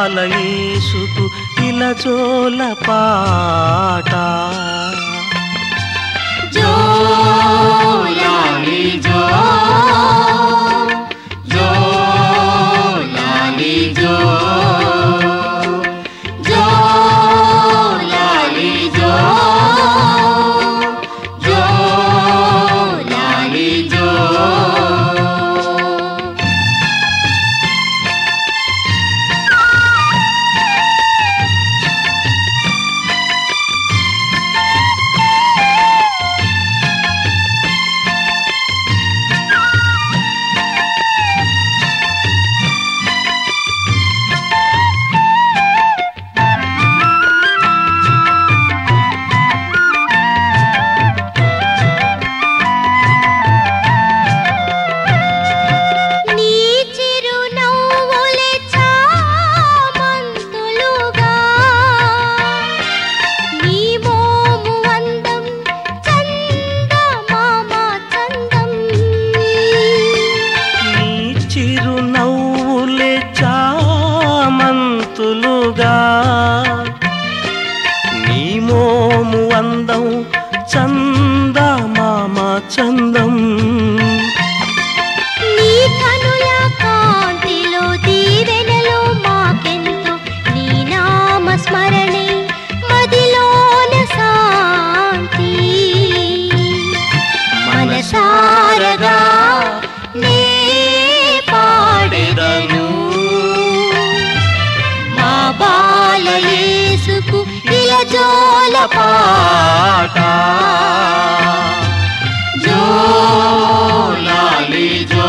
బాలయేసుకు ఇలజోల పాట జో లాలి జో జో లాలి జో జో లాలి జో జో లాలి జో నీ చిరునవ్వులే చామంతులుగా నీ మోము అందం చందమామ చందం నీ చిరునవ్వులే చామంతులుగా నీ మోము అందం చందమామ చందం నీ కనుల కాంతిలో దీవెనలో మాకెంతో నీ నామ స్మరణే మదిలోన శాంతి మనసారగా నే పాడెదను మా బాలయేసుకు ఇలజోల పాట జో లాలి జో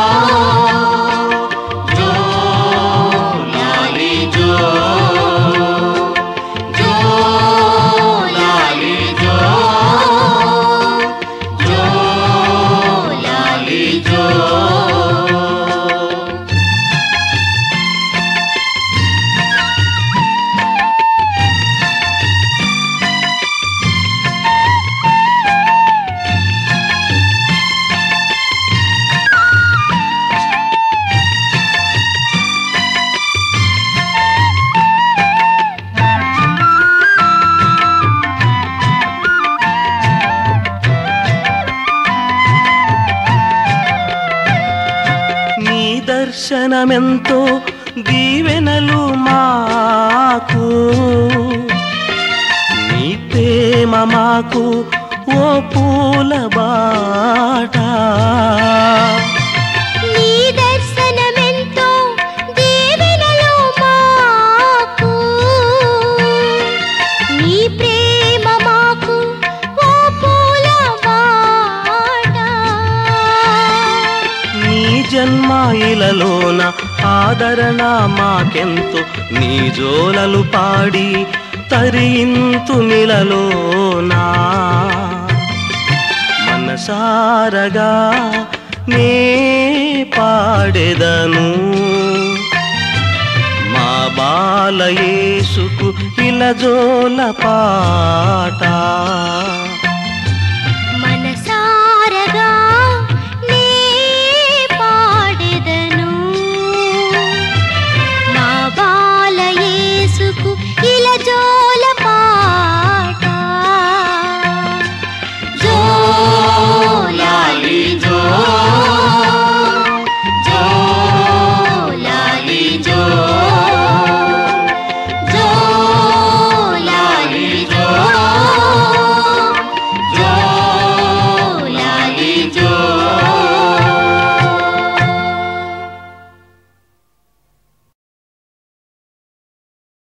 జో లాలి జో జో లాలి జో జో లాలి జో నీ దర్శనమెంతో దీవెనలు మాకు నీ ప్రేమ మాకు ఓ పూల బాట నీ దర్శనమెంతో దీవెనలు మాకు నీ ప్రేమ మాకు ఓ పూల బాట నీ జన్మ ఇలలోన ఆదరణ మాకెంతో నీ జోలలు పాడి తరింతు నిలలోనా మనసారగా నే పాడెదను మా బాలయేసుకు ఇలజోల పాట